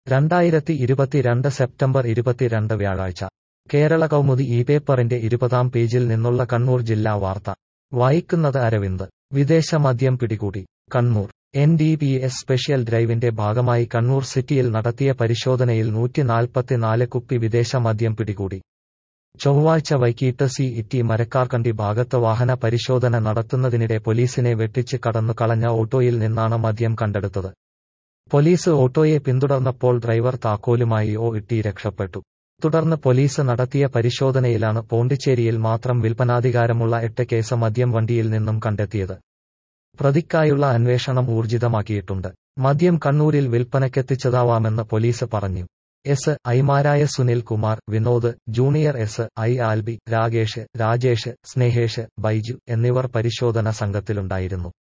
രണ്ടായിരത്തി ഇരുപത്തിരണ്ട് സെപ്റ്റംബർ ഇരുപത്തിരണ്ട് വ്യാഴാഴ്ച കേരള കൗമുദി ഈ പേപ്പറിന്റെ ഇരുപതാം പേജിൽ നിന്നുള്ള കണ്ണൂർ ജില്ലാ വാർത്ത വായിക്കുന്നത് അരവിന്ദ് വിദേശ മദ്യം പിടികൂടി Kannur N D P S special ഡ്രൈവിന്റെ ഭാഗമായി കണ്ണൂർ സിറ്റിയിൽ നടത്തിയ പരിശോധനയിൽ നൂറ്റി നാൽപ്പത്തിനാല് കുപ്പി വിദേശ മദ്യം പിടികൂടി ചൊവ്വാഴ്ച വൈകിട്ട് സി ഇറ്റി മരക്കാർകണ്ടി ഭാഗത്ത് വാഹന പരിശോധന നടത്തുന്നതിനിടെ പോലീസിനെ വെട്ടിച്ച് കടന്നു കളഞ്ഞ ഓട്ടോയിൽ നിന്നാണ് മദ്യം കണ്ടെടുത്തത് പോലീസ് ഓട്ടോയെ പിന്തുടർന്നപ്പോൾ ഡ്രൈവർ താക്കോലുമായി ഓ ഇട്ടി രക്ഷപ്പെട്ടു തുടർന്ന് പോലീസ് നടത്തിയ പരിശോധനയിലാണ് പോണ്ടിച്ചേരിയിൽ മാത്രം വിൽപ്പനാധികാരമുള്ള എട്ട് കേസ് മദ്യം വണ്ടിയിൽ നിന്നും കണ്ടെത്തിയത് പ്രതിക്കായുള്ള അന്വേഷണം ഊർജിതമാക്കിയിട്ടുണ്ട് മദ്യം കണ്ണൂരിൽ വിൽപ്പനയ്ക്കെത്തിച്ചതാവാമെന്ന് പോലീസ് പറഞ്ഞു എസ് ഐമാരായ Sunil Kumar Vinod junior S I Albi Rakesh Rajesh Snehesh Baiju എന്നിവർ പരിശോധന സംഘത്തിലുണ്ടായിരുന്നു